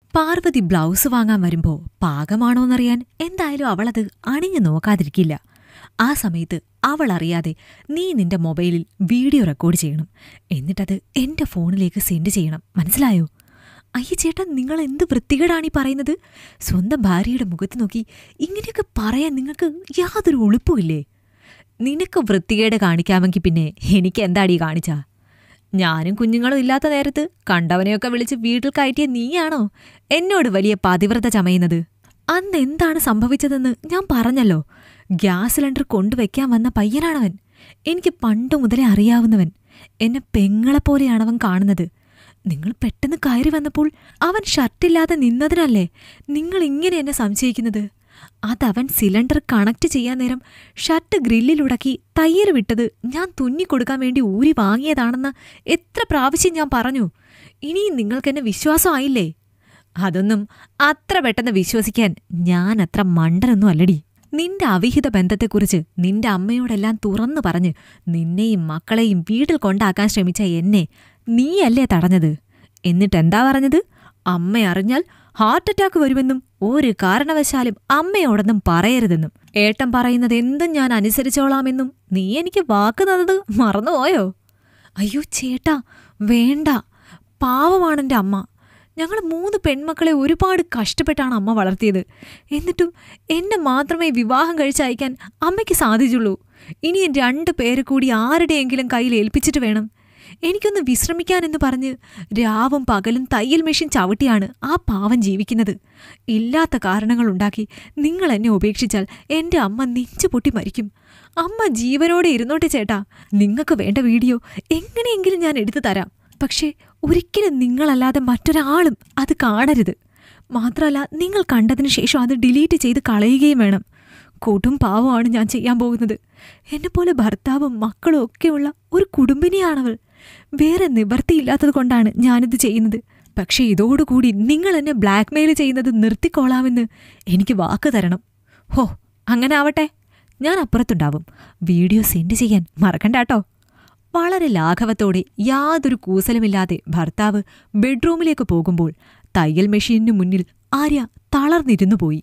Parvathi blouse വാങ്ങാൻ വരുമ്പോ പാകമാണോന്നറിയാൻ എന്തായാലും അവളത് അണിഞ്ഞു നോക്കാതിരിക്കില്ല ആ സമയത്ത് അവൾ അറിയാതെ നീ നിന്റെ മൊബൈലിൽ വീഡിയോ റെക്കോർഡ് ചെയ്യണം എന്നിട്ടത് എന്റെ ഫോണിലേക്ക് സെൻഡ് ചെയ്യണം മനസ്സിലായോ അയ്യ ചേട്ടാ നിങ്ങൾ എന്ത് വൃത്തികേടാണീ പറയുന്നത് സ്വന്തം ഭാര്യയുടെ മുഖത്ത് നോക്കി ഇങ്ങനെയൊക്കെ പറയാൻ നിങ്ങൾക്ക് യാതൊരു ഉളുപ്പുമില്ലേ നിനക്ക് വൃത്തികേട് കാണിക്കാമെങ്കിൽ പിന്നെ എനിക്ക് എന്താടീ കാണിച്ചാ ഞാനും കുഞ്ഞുങ്ങളും ഇല്ലാത്ത നേരത്ത് കണ്ടവനെയൊക്കെ വിളിച്ച് വീട്ടിൽ കയറ്റിയ നീയാണോ എന്നോട് വലിയ പതിവ്രത ചമയുന്നത് അന്ന് എന്താണ് സംഭവിച്ചതെന്ന് ഞാൻ പറഞ്ഞല്ലോ ഗ്യാസ് സിലിണ്ടർ കൊണ്ടുവയ്ക്കാൻ വന്ന പയ്യനാണവൻ എനിക്ക് പണ്ടു മുതലേ അറിയാവുന്നവൻ എന്നെ പെങ്ങളെപ്പോലെയാണവൻ കാണുന്നത് നിങ്ങൾ പെട്ടെന്ന് കയറി വന്നപ്പോൾ അവൻ ഷർട്ടില്ലാതെ നിന്നതിനല്ലേ നിങ്ങൾ ഇങ്ങനെ എന്നെ സംശയിക്കുന്നത് അതവൻ സിലിണ്ടർ കണക്ട് ചെയ്യാൻ നേരം ഷർട്ട് ഗ്രില്ലിലുടക്കി തയ്യൽ വിട്ടത് ഞാൻ തുന്നിക്കൊടുക്കാൻ വേണ്ടി ഊരി വാങ്ങിയതാണെന്ന് എത്ര പ്രാവശ്യം ഞാൻ പറഞ്ഞു ഇനിയും നിങ്ങൾക്കെന്നെ വിശ്വാസമായില്ലേ അതൊന്നും അത്ര പെട്ടെന്ന് വിശ്വസിക്കാൻ ഞാൻ അത്ര മണ്ടനൊന്നും അല്ലടി നിന്റെ അവിഹിത ബന്ധത്തെക്കുറിച്ച് നിന്റെ അമ്മയോടെല്ലാം തുറന്നു പറഞ്ഞ് നിന്നെയും മക്കളെയും വീട്ടിൽ കൊണ്ടാക്കാൻ ശ്രമിച്ച എന്നെ നീയല്ലേ തടഞ്ഞത് എന്നിട്ടെന്താ പറഞ്ഞത് അമ്മ അറിഞ്ഞാൽ ഹാർട്ട് അറ്റാക്ക് വരുമെന്നും ഒരു കാരണവശാലും അമ്മയോടൊന്നും പറയരുതെന്നും ഏട്ടൻ പറയുന്നത് എന്തും ഞാൻ അനുസരിച്ചോളാമെന്നും നീ എനിക്ക് വാക്ക് തന്നത് മറന്നുപോയോ അയ്യോ ചേട്ടാ വേണ്ട പാവമാണെൻ്റെ അമ്മ ഞങ്ങൾ മൂന്ന് പെൺമക്കളെ ഒരുപാട് കഷ്ടപ്പെട്ടാണ് അമ്മ വളർത്തിയത് എന്നിട്ടും എന്നെ മാത്രമേ വിവാഹം കഴിച്ചയക്കാൻ അമ്മയ്ക്ക് സാധിച്ചുള്ളൂ ഇനി രണ്ട് പേര് കൂടി ആരുടെയെങ്കിലും കയ്യിൽ ഏൽപ്പിച്ചിട്ട് വേണം എനിക്കൊന്ന് വിശ്രമിക്കാനെന്ന് പറഞ്ഞ് രാവും പകലും തയ്യൽ മെഷീൻ ചവിട്ടിയാണ് ആ പാവം ജീവിക്കുന്നത് ഇല്ലാത്ത കാരണങ്ങളുണ്ടാക്കി നിങ്ങൾ എന്നെ ഉപേക്ഷിച്ചാൽ എൻ്റെ അമ്മ നെഞ്ചു പൊട്ടി മരിക്കും അമ്മ ജീവനോടെ ഇരുന്നോട്ടെ ചേട്ടാ നിങ്ങൾക്ക് വേണ്ട വീഡിയോ എങ്ങനെയെങ്കിലും ഞാൻ എടുത്തു തരാം പക്ഷേ ഒരിക്കലും നിങ്ങളല്ലാതെ മറ്റൊരാളും അത് കാണരുത് മാത്രമല്ല നിങ്ങൾ കണ്ടതിന് ശേഷം അത് ഡിലീറ്റ് ചെയ്ത് കളയുകയും വേണം കൂട്ടും പാവമാണ് ഞാൻ ചെയ്യാൻ പോകുന്നത് എന്നെപ്പോലെ ഭർത്താവും മക്കളും ഒക്കെയുള്ള ഒരു കുടുംബിനിയാണവൾ വേറെ നിവർത്തിയില്ലാത്തത് കൊണ്ടാണ് ഞാനിത് ചെയ്യുന്നത് പക്ഷേ ഇതോടുകൂടി നിങ്ങൾ എന്നെ ബ്ലാക്ക്മെയിൽ ചെയ്യുന്നത് നിർത്തിക്കോളാമെന്ന് എനിക്ക് വാക്ക് തരണം ഹോ അങ്ങനെ ആവട്ടെ ഞാൻ അപ്പുറത്തുണ്ടാവും വീഡിയോ സെൻഡ് ചെയ്യാൻ മറക്കണ്ടാട്ടോ വളരെ ലാഘവത്തോടെ യാതൊരു കൂസലുമില്ലാതെ ഭർത്താവ് ബെഡ്റൂമിലേക്ക് പോകുമ്പോൾ തയ്യൽ മെഷീനു മുന്നിൽ ആര്യ തളർന്നിരുന്നു പോയി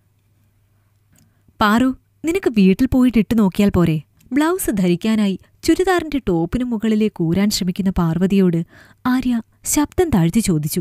പാറു നിനക്ക് വീട്ടിൽ പോയിട്ട് ഇട്ട് നോക്കിയാൽ പോരെ ബ്ലൗസ് ധരിക്കാനായി ചുരിദാറിന്റെ ടോപ്പിനു മുകളിലേക്ക് ഊരാൻ ശ്രമിക്കുന്ന പാർവതിയോട് ആര്യ ശബ്ദം താഴ്ത്തി ചോദിച്ചു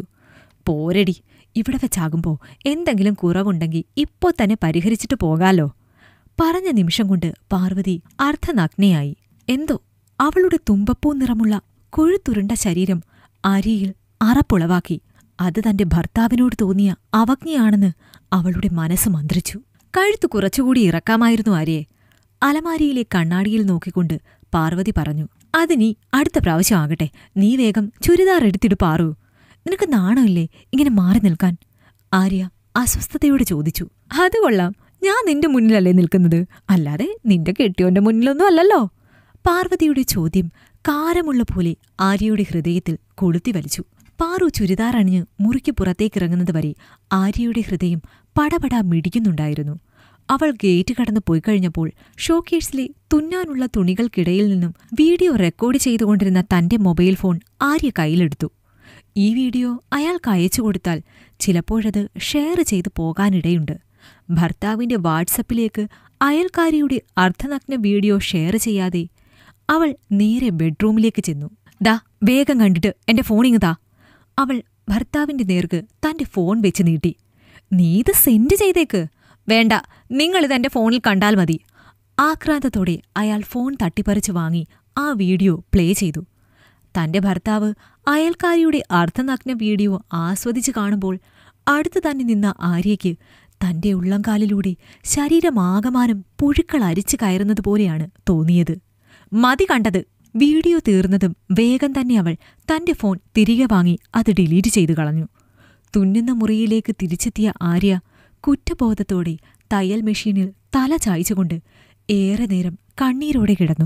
പോരടി ഇവിടെ വെച്ചാകുമ്പോ എന്തെങ്കിലും കുറവുണ്ടെങ്കിൽ ഇപ്പോ തന്നെ പരിഹരിച്ചിട്ട് പോകാലോ പറഞ്ഞ നിമിഷം കൊണ്ട് പാർവതി അർദ്ധനഗ്നയായി എന്തോ അവളുടെ തുമ്പപ്പൂ നിറമുള്ള കൊഴുത്തുരുണ്ട ശരീരം ആര്യയിൽ അറപ്പുളവാക്കി അത് തന്റെ ഭർത്താവിനോട് തോന്നിയ അവജ്ഞയാണെന്ന് അവളുടെ മനസ്സ് മന്ത്രിച്ചു കഴുത്തു കുറച്ചുകൂടി ഇറക്കാമായിരുന്നു ആര്യയെ അലമാരിയിലെ കണ്ണാടിയിൽ നോക്കിക്കൊണ്ട് പാർവതി പറഞ്ഞു അതിനി അടുത്ത പ്രാവശ്യം ആകട്ടെ നീ വേഗം ചുരിദാർ എടുത്തിട്ട് പാറൂ നിനക്ക് നാണമില്ലേ ഇങ്ങനെ മാറി നിൽക്കാൻ ആര്യ അസ്വസ്ഥതയോടെ ചോദിച്ചു അത് കൊള്ളാം ഞാൻ നിന്റെ മുന്നിലല്ലേ നിൽക്കുന്നത് അല്ലാതെ നിന്റെ കെട്ടിയോന്റെ മുന്നിലൊന്നും അല്ലല്ലോ പാർവതിയുടെ ചോദ്യം കാരമുള്ള പോലെ ആര്യയുടെ ഹൃദയത്തിൽ കൊളുത്തി വലിച്ചു പാറു ചുരിദാർ അണിഞ്ഞ് മുറിക്ക് പുറത്തേക്കിറങ്ങുന്നത് വരെ ആര്യയുടെ ഹൃദയം പടപടാ മിടിക്കുന്നുണ്ടായിരുന്നു അവൾ ഗേറ്റ് കടന്നു പോയി കഴിഞ്ഞപ്പോൾ ഷോക്കേഴ്സിലെ തുന്നാനുള്ള തുണികൾക്കിടയിൽ നിന്നും വീഡിയോ റെക്കോർഡ് ചെയ്തുകൊണ്ടിരുന്ന തന്റെ മൊബൈൽ ഫോൺ ആര്യ കയ്യിലെടുത്തു ഈ വീഡിയോ അയാൾക്ക് അയച്ചു കൊടുത്താൽ ചിലപ്പോഴത് ഷെയർ ചെയ്തു പോകാനിടയുണ്ട് ഭർത്താവിന്റെ വാട്സപ്പിലേക്ക് അയൽക്കാരിയുടെ അർദ്ധനഗ്ന വീഡിയോ ഷെയർ ചെയ്യാതെ അവൾ നേരെ ബെഡ്റൂമിലേക്ക് ചെന്നു ദാ വേഗം കണ്ടിട്ട് എന്റെ ഫോണിങ് താ അവൾ ഭർത്താവിന്റെ നേർക്ക് തന്റെ ഫോൺ വെച്ച് നീട്ടി നീ ഇത് സെൻഡ് ചെയ്തേക്ക് വേണ്ട നിങ്ങളിത് എന്റെ ഫോണിൽ കണ്ടാൽ മതി ആക്രാന്തത്തോടെ അയാൾ ഫോൺ തട്ടിപ്പറിച്ചു വാങ്ങി ആ വീഡിയോ പ്ലേ ചെയ്തു തന്റെ ഭർത്താവ് അയൽക്കാരിയുടെ അർദ്ധനഗ്ന വീഡിയോ ആസ്വദിച്ചു കാണുമ്പോൾ അടുത്തു തന്നെ നിന്ന ആര്യയ്ക്ക് തന്റെ ഉള്ളംകാലിലൂടെ ശരീരമാകമാനം പുഴുക്കൾ അരിച്ചു കയറുന്നതുപോലെയാണ് തോന്നിയത് മതി കണ്ടത് വീഡിയോ തീർന്നതും വേഗം തന്നെ അവൾ തന്റെ ഫോൺ തിരികെ വാങ്ങി അത് ഡിലീറ്റ് ചെയ്തു കളഞ്ഞു തുന്നുന്ന മുറിയിലേക്ക് തിരിച്ചെത്തിയ ആര്യ കുറ്റബോധത്തോടെ തയ്യൽ മെഷീനിൽ തല ചായ്ച്ചുകൊണ്ട് ഏറെ നേരം കണ്ണീരോടെ കിടന്നു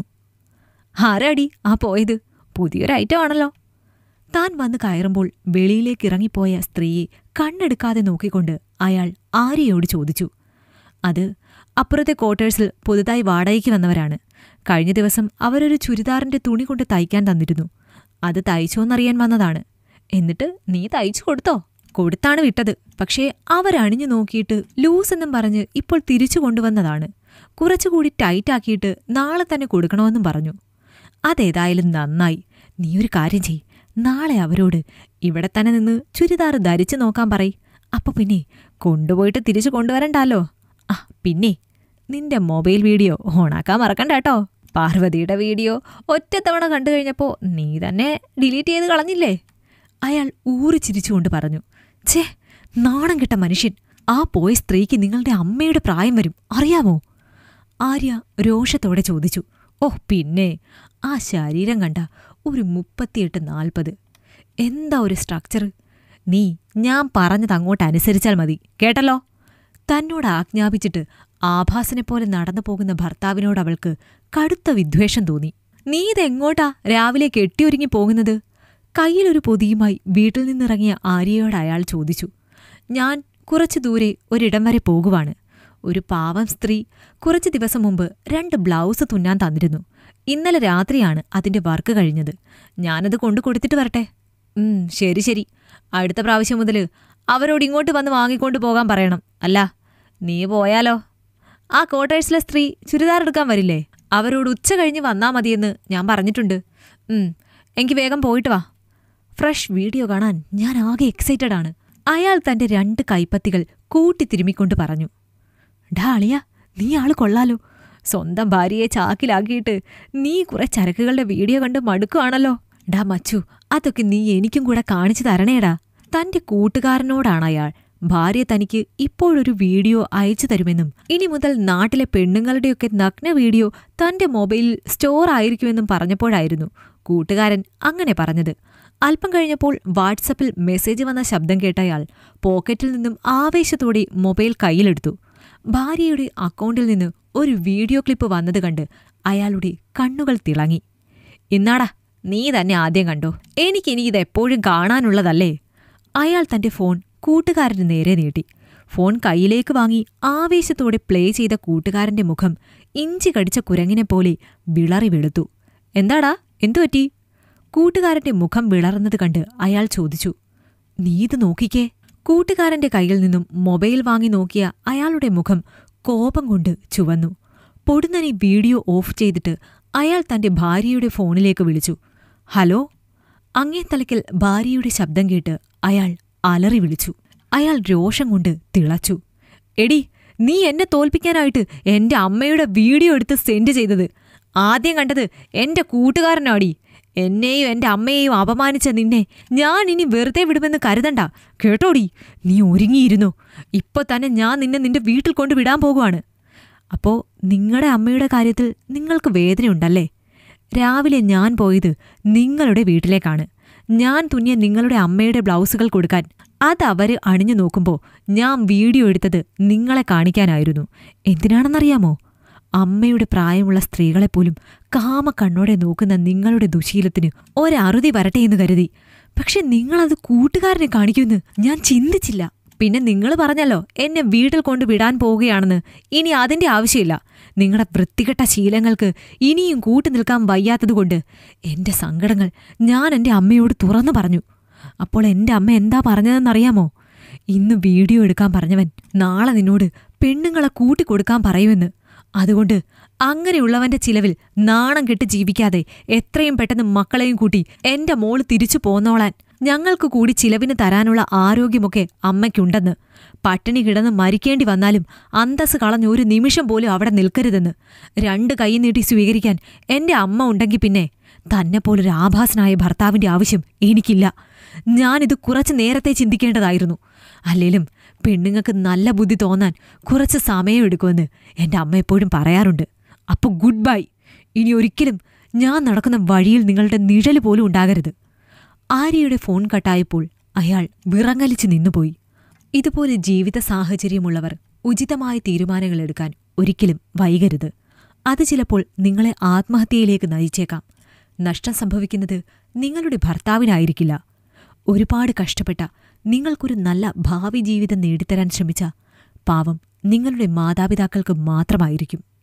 ആരാടി ആ പോയത് പുതിയൊരു ഐറ്റം ആണല്ലോ താൻ വന്ന് കയറുമ്പോൾ വെളിയിലേക്ക് ഇറങ്ങിപ്പോയ സ്ത്രീയെ കണ്ണെടുക്കാതെ നോക്കിക്കൊണ്ട് അയാൾ ആര്യയോട് ചോദിച്ചു അത് അപ്പുറത്തെ ക്വാർട്ടേഴ്സിൽ പുതുതായി വാടകയ്ക്ക് വന്നവരാണ് കഴിഞ്ഞ ദിവസം അവരൊരു ചുരിദാറിന്റെ തുണി കൊണ്ട് തയ്ക്കാൻ തന്നിരുന്നു അത് തയ്ച്ചോന്നറിയാൻ വന്നതാണ് എന്നിട്ട് നീ തയ്ച്ചു കൊടുത്തോ കൊടുത്താണ് വിട്ടത് പക്ഷേ അവരണിഞ്ഞു നോക്കിയിട്ട് ലൂസ് എന്നും പറഞ്ഞ് ഇപ്പോൾ തിരിച്ചു കൊണ്ടുവന്നതാണ് കുറച്ചുകൂടി ടൈറ്റാക്കിയിട്ട് നാളെ തന്നെ കൊടുക്കണമെന്നും പറഞ്ഞു അതേതായാലും നന്നായി നീ ഒരു കാര്യം ചെയ് നാളെ അവരോട് ഇവിടെ തന്നെ നിന്ന് ചുരിദാർ ധരിച്ചു നോക്കാൻ പറയ് അപ്പൊ പിന്നെ കൊണ്ടുപോയിട്ട് തിരിച്ചു കൊണ്ടുവരണ്ടല്ലോ ആ പിന്നെ നിന്റെ മൊബൈൽ വീഡിയോ ഓണാക്കാൻ മറക്കണ്ട കേട്ടോ പാർവതിയുടെ വീഡിയോ ഒറ്റത്തവണ കണ്ടു കഴിഞ്ഞപ്പോൾ നീ തന്നെ ഡിലീറ്റ് ചെയ്ത് കളഞ്ഞില്ലേ അയാൾ ഊറി ചിരിച്ചുകൊണ്ട് പറഞ്ഞു ഛേ നാണം കെട്ട മനുഷ്യൻ ആ പോയ സ്ത്രീക്ക് നിങ്ങളുടെ അമ്മയുടെ പ്രായം വരും അറിയാമോ ആര്യ രോഷത്തോടെ ചോദിച്ചു ഓ പിന്നെ ആ ശരീരം കണ്ട ഒരു മുപ്പത്തിയെട്ട് നാൽപ്പത് എന്താ ഒരു സ്ട്രക്ചർ നീ ഞാൻ പറഞ്ഞത് അങ്ങോട്ട് അനുസരിച്ചാൽ മതി കേട്ടല്ലോ തന്നോട് ആജ്ഞാപിച്ചിട്ട് ആഭാസനെപ്പോലെ നടന്നു പോകുന്ന ഭർത്താവിനോട് അവൾക്ക് കടുത്ത വിദ്വേഷം തോന്നി നീ ഇതെങ്ങോട്ടാ രാവിലെ കെട്ടിയൊരുങ്ങി പോകുന്നത് കയ്യിലൊരു പൊതിയുമായി വീട്ടിൽ നിന്നിറങ്ങിയ ആര്യയോട് അയാൾ ചോദിച്ചു ഞാൻ കുറച്ചു ദൂരെ ഒരിടം വരെ പോകുവാണ് ഒരു പാവം സ്ത്രീ കുറച്ചു ദിവസം മുമ്പ് രണ്ട് ബ്ലൗസ് തുന്നാൻ തന്നിരുന്നു ഇന്നലെ രാത്രിയാണ് അതിന്റെ വർക്ക് കഴിഞ്ഞത് ഞാനത് കൊണ്ടു കൊടുത്തിട്ട് വരട്ടെ ഉം ശരി ശരി അടുത്ത പ്രാവശ്യം മുതൽ അവരോട് ഇങ്ങോട്ട് വന്ന് വാങ്ങിക്കൊണ്ട് പോകാൻ പറയണം അല്ല നീ പോയാലോ ആ ക്വാർട്ടേഴ്സിലെ സ്ത്രീ ചുരിദാർ എടുക്കാൻ വരില്ലേ അവരോട് ഉച്ച കഴിഞ്ഞ് വന്നാ മതിയെന്ന് ഞാൻ പറഞ്ഞിട്ടുണ്ട് ഉം എനിക്ക് വേഗം പോയിട്ട് വാ ഫ്രഷ് വീഡിയോ കാണാൻ ഞാൻ ആകെ എക്സൈറ്റഡ് ആണ് അയാൾ തന്റെ രണ്ട് കൈപ്പത്തികൾ കൂട്ടിത്തിരുമിക്കൊണ്ട് പറഞ്ഞു ഡാ അളിയ നീ ആള് കൊള്ളാലോ സ്വന്തം ഭാര്യയെ ചാക്കിലാക്കിയിട്ട് നീ കുറെ ചരക്കുകളുടെ വീഡിയോ കണ്ട് മടുക്കുവാണല്ലോ ഡാ മച്ചു അതൊക്കെ നീ എനിക്കും കൂടെ കാണിച്ചു തരണേടാ തന്റെ കൂട്ടുകാരനോടാണ് അയാൾ ഭാര്യ തനിക്ക് ഇപ്പോഴൊരു വീഡിയോ അയച്ചു തരുമെന്നും ഇനി മുതൽ നാട്ടിലെ പെണ്ണുങ്ങളുടെയൊക്കെ നഗ്ന വീഡിയോ തന്റെ മൊബൈലിൽ സ്റ്റോർ ആയിരിക്കുമെന്നും പറഞ്ഞപ്പോഴായിരുന്നു കൂട്ടുകാരൻ അങ്ങനെ പറഞ്ഞത് അല്പം കഴിഞ്ഞപ്പോൾ വാട്സപ്പിൽ മെസ്സേജ് വന്ന ശബ്ദം കേട്ടയാൾ പോക്കറ്റിൽ നിന്നും ആവേശത്തോടെ മൊബൈൽ കയ്യിലെടുത്തു ഭാര്യയുടെ അക്കൗണ്ടിൽ നിന്ന് ഒരു വീഡിയോ ക്ലിപ്പ് വന്നത് കണ്ട് അയാളുടെ കണ്ണുകൾ തിളങ്ങി ഇന്നാടാ നീ തന്നെ ആദ്യം കണ്ടോ എനിക്കിനി ഇത് എപ്പോഴും കാണാനുള്ളതല്ലേ അയാൾ തന്റെ ഫോൺ കൂട്ടുകാരന് നേരെ നീട്ടി ഫോൺ കയ്യിലേക്ക് വാങ്ങി ആവേശത്തോടെ പ്ലേ ചെയ്ത കൂട്ടുകാരന്റെ മുഖം ഇഞ്ചി കടിച്ച കുരങ്ങിനെ പോലെ വിളറി വെളുത്തു എന്താടാ എന്തുപറ്റി കൂട്ടുകാരന്റെ മുഖം വിളർന്നത് കണ്ട് അയാൾ ചോദിച്ചു നീ ഇത് നോക്കിക്കേ കൂട്ടുകാരന്റെ കയ്യിൽ നിന്നും മൊബൈൽ വാങ്ങി നോക്കിയ അയാളുടെ മുഖം കോപം കൊണ്ട് ചുവന്നു പൊടുന്നനെ വീഡിയോ ഓഫ് ചെയ്തിട്ട് അയാൾ തന്റെ ഭാര്യയുടെ ഫോണിലേക്ക് വിളിച്ചു ഹലോ അങ്ങേ തലയ്ക്കൽ ഭാര്യയുടെ ശബ്ദം കേട്ട് അയാൾ അലറി വിളിച്ചു അയാൾ രോഷം കൊണ്ട് തിളച്ചു എടി നീ എന്നെ തോൽപ്പിക്കാനായിട്ട് എന്റെ അമ്മയുടെ വീഡിയോ എടുത്ത് സെൻഡ് ചെയ്തത് ആദ്യം കണ്ടത് എന്റെ കൂട്ടുകാരനാടി എന്നെയും എന്റെ അമ്മയെയും അപമാനിച്ച നിന്നെ ഞാൻ ഇനി വെറുതെ വിടുമെന്ന് കരുതണ്ട കേട്ടോടി നീ ഒരുങ്ങിയിരുന്നു ഇപ്പൊ തന്നെ ഞാൻ നിന്നെ നിന്റെ വീട്ടിൽ കൊണ്ട് വിടാൻ പോകുവാണ് അപ്പോ നിങ്ങളുടെ അമ്മയുടെ കാര്യത്തിൽ നിങ്ങൾക്ക് വേദനയുണ്ടല്ലേ രാവിലെ ഞാൻ പോയത് നിങ്ങളുടെ വീട്ടിലേക്കാണ് ഞാൻ തുന്നിയ നിങ്ങളുടെ അമ്മയുടെ ബ്ലൗസുകൾ കൊടുക്കാൻ അതവര് അണിഞ്ഞു നോക്കുമ്പോൾ ഞാൻ വീഡിയോ എടുത്തത് നിങ്ങളെ കാണിക്കാനായിരുന്നു എന്തിനാണെന്നറിയാമോ അമ്മയുടെ പ്രായമുള്ള സ്ത്രീകളെപ്പോലും കാമക്കണ്ണോടെ നോക്കുന്ന നിങ്ങളുടെ ദുശീലത്തിന് ഒരറുതി വരട്ടെ എന്ന് കരുതി പക്ഷെ നിങ്ങളത് കൂട്ടുകാരനെ കാണിക്കുമെന്ന് ഞാൻ ചിന്തിച്ചില്ല പിന്നെ നിങ്ങൾ പറഞ്ഞല്ലോ എന്നെ വീട്ടിൽ കൊണ്ട് വിടാൻ പോവുകയാണെന്ന് ഇനി അതിന്റെ ആവശ്യമില്ല നിങ്ങളുടെ വൃത്തികെട്ട ശീലങ്ങൾക്ക് ഇനിയും കൂട്ടു നിൽക്കാൻ വയ്യാത്തതുകൊണ്ട് എന്റെ സങ്കടങ്ങൾ ഞാൻ എന്റെ അമ്മയോട് തുറന്നു പറഞ്ഞു അപ്പോൾ എന്റെ അമ്മ എന്താ പറഞ്ഞതെന്നറിയാമോ ഇന്ന് വീഡിയോ എടുക്കാൻ പറഞ്ഞവൻ നാളെ നിന്നോട് പെണ്ണുങ്ങളെ കൂട്ടിക്കൊടുക്കാൻ പറയുമെന്ന് അതുകൊണ്ട് അങ്ങനെയുള്ളവന്റെ ചിലവിൽ നാണം കെട്ട് ജീവിക്കാതെ എത്രയും പെട്ടെന്ന് മക്കളെയും കൂട്ടി എന്റെ മോള് തിരിച്ചു പോന്നോളാൻ ഞങ്ങൾക്ക് കൂടി ചിലവിന് തരാനുള്ള ആരോഗ്യമൊക്കെ അമ്മയ്ക്കുണ്ടെന്ന് പട്ടിണി കിടന്ന് മരിക്കേണ്ടി വന്നാലും അന്തസ് കളഞ്ഞ് ഒരു നിമിഷം പോലും അവിടെ നിൽക്കരുതെന്ന് രണ്ട് കൈ നീട്ടി സ്വീകരിക്കാൻ എന്റെ അമ്മ ഉണ്ടെങ്കിൽ പിന്നെ തന്നെപ്പോലൊരു ആഭാസനായ ഭർത്താവിന്റെ ആവശ്യം എനിക്കില്ല ഞാനിത് കുറച്ചു നേരത്തെ ചിന്തിക്കേണ്ടതായിരുന്നു അല്ലേലും പെണ്ണുങ്ങൾക്ക് നല്ല ബുദ്ധി തോന്നാൻ കുറച്ച് സമയമെടുക്കുമെന്ന് എന്റെ അമ്മ എപ്പോഴും പറയാറുണ്ട് അപ്പൊ ഗുഡ് ബൈ ഇനി ഒരിക്കലും ഞാൻ നടക്കുന്ന വഴിയിൽ നിങ്ങളുടെ നിഴല് പോലും ഉണ്ടാകരുത് ആര്യയുടെ ഫോൺ കട്ടായപ്പോൾ അയാൾ വിറങ്ങലിച്ചു നിന്നുപോയി ഇതുപോലെ ജീവിത സാഹചര്യമുള്ളവർ ഉചിതമായ തീരുമാനങ്ങൾ എടുക്കാൻ ഒരിക്കലും വൈകരുത് അത് ചിലപ്പോൾ നിങ്ങളെ ആത്മഹത്യയിലേക്ക് നയിച്ചേക്കാം നഷ്ടം സംഭവിക്കുന്നത് നിങ്ങളുടെ ഭർത്താവിനായിരിക്കില്ല ഒരുപാട് കഷ്ടപ്പെട്ട നിങ്ങൾക്കൊരു നല്ല ഭാവി ജീവിതം നേടിത്തരാൻ ശ്രമിച്ച പാവം നിങ്ങളുടെ മാതാപിതാക്കൾക്ക് മാത്രമായിരിക്കും